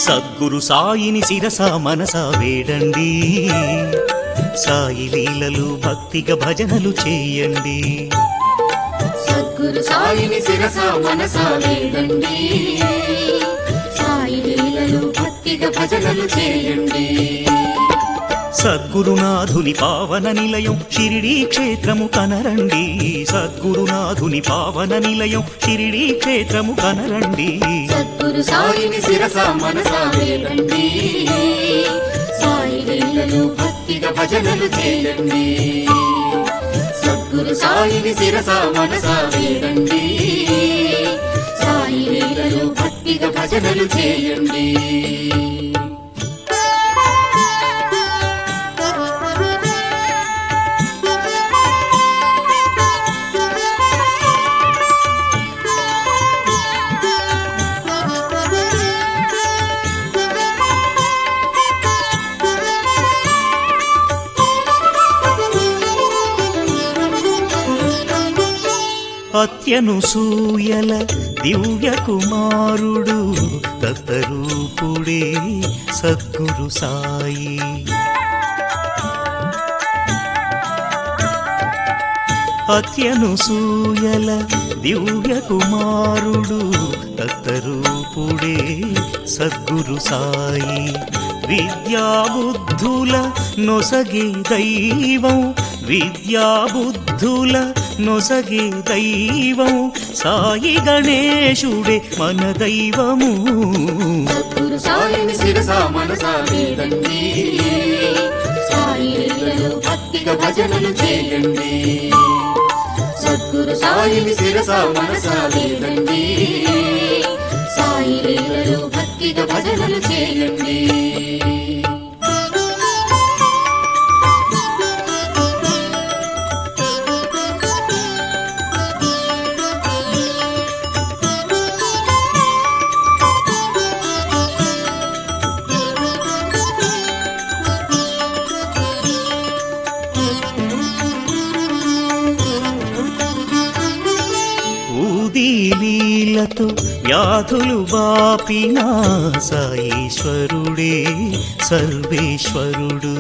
సద్గురు సాయిని శిరస మనస వేడండి సాయి లీలలు భక్తిగా భజనలు చేయండి సద్గురు సాయిని శిరస మనస వేడండి సాయి లీలలు భక్తిగా భజనలు చేయండి సద్గురునాథుని పావన నిలయం షిరిడీ క్షేత్రము కనరండి సద్గురునాథుని పావన నిలయం షిరిడీ క్షేత్రము కనరండి సద్గురు సాయిని శిరస మనస వేడండి సాయి లీలలు భక్తిగా భజనలు చేయండి సద్గురు సాయిని శిరస మనస వేడండి సాయి లీలలు భక్తిగా భజనలు చేయండి అత్యను సూయల దివ్య కుమారుడు దత్తరూపుడే సద్గురు సాయి అత్యను సూయల దివ్య కుమారుడు దత్తరూపుడే సద్గురు సాయి విద్యాబుద్ధుల నొసగే దైవం విద్యాబుద్ధుల నొసగే దైవం సాయి గణేశుడే మన దైవము సద్గురు సాయిని శిరస మనస వేడండి సాయి లీలలు భక్తిగా భజనలు చేయండి సద్గురు సాయిని శిరస మనస వేడండి సాయి లీలలు భక్తిగా భజనలు చేయండి ఊది లీలతో వ్యాధులు బాపిన సాయీశ్వరుడే సర్వేశ్వరుడు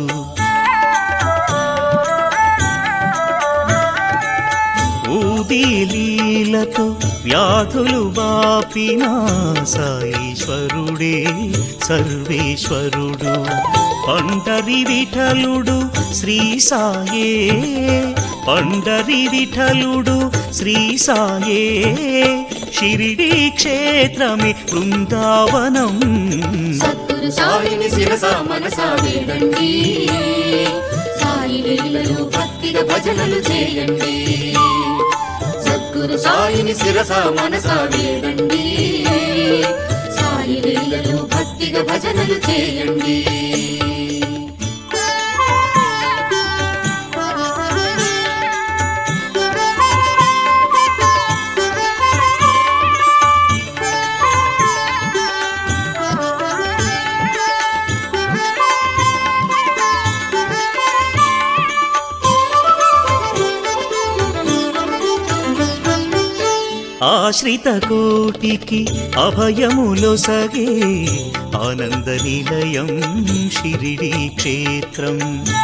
ఊది లీలతో వ్యాధులు బాపిన సాయీశ్వరుడే సర్వేశ్వరుడు పండరి విఠలుడు శ్రీ సాయే పండరి విఠలుడు శ్రీ సాయే షిరిడి క్షేత్రమే బృందావనం సద్గురు సాయిని శిరస మనస వేడండి సాయి లీలలు భక్తిగా భజనలు చేయండి సద్గురు సాయిని శిరస మనస వేడండి సాయి లీలలు భక్తిగా భజనలు చేయండి ఆశ్రిత కోటికి అభయములో సగే ఆనంద నిలయం షిరిడి క్షేత్రం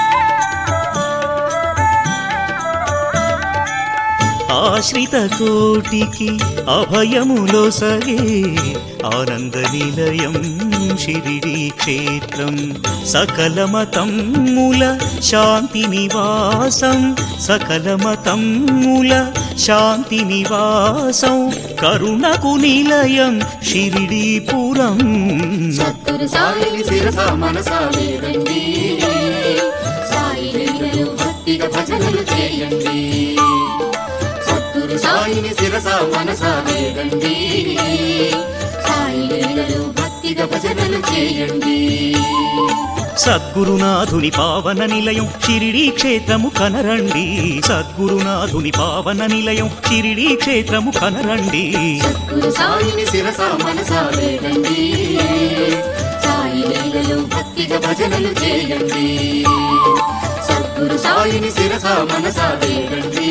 ఆశ్రిత కోటికి అభయములో సగే ఆనంద నిలయం షిరిడి క్షేత్రం సకల మతమ్ముల శాంతి నివాసం సకల మతమ్ముల శాంతి నివాసం కరుణకు నిలయం షిరిడీపురం సద్గురు సాయిని శిరస మనస వేడండి సాయి లీలలు భక్తిగా భజనలు చేయండి సద్గురు సాయిని శిరస మనస వేడండి సాయి లీలలు భక్తిగా భజనలు చేయండి సద్గురునాథుని పావన నిలయం షిరిడీ క్షేత్రము కనరండి సద్గురునాథుని పావన నిలయం షిరిడీ క్షేత్రము కనరండి సద్గురు సాయిని శిరస మనస వేడండి సాయి లీలలు భక్తిగా భజనలు చేయండి సద్గురు సాయిని శిరస మనస వేడండి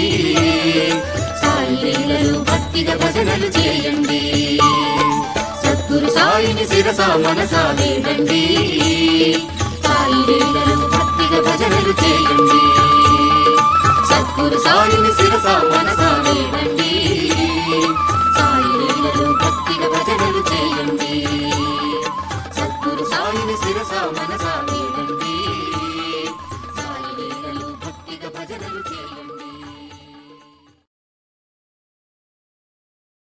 సాయి లీలలు భక్తిగా భజనలు చేయండి సద్గురు సాయి సాయిని శిరస మనస వేడండి సాయి లీలలు భక్తిగా భజనలు చేయండి సద్గురు సాయిని శిరస మనస వేడండి సాయి లీలలు భక్తిగా భజనలు చేయండి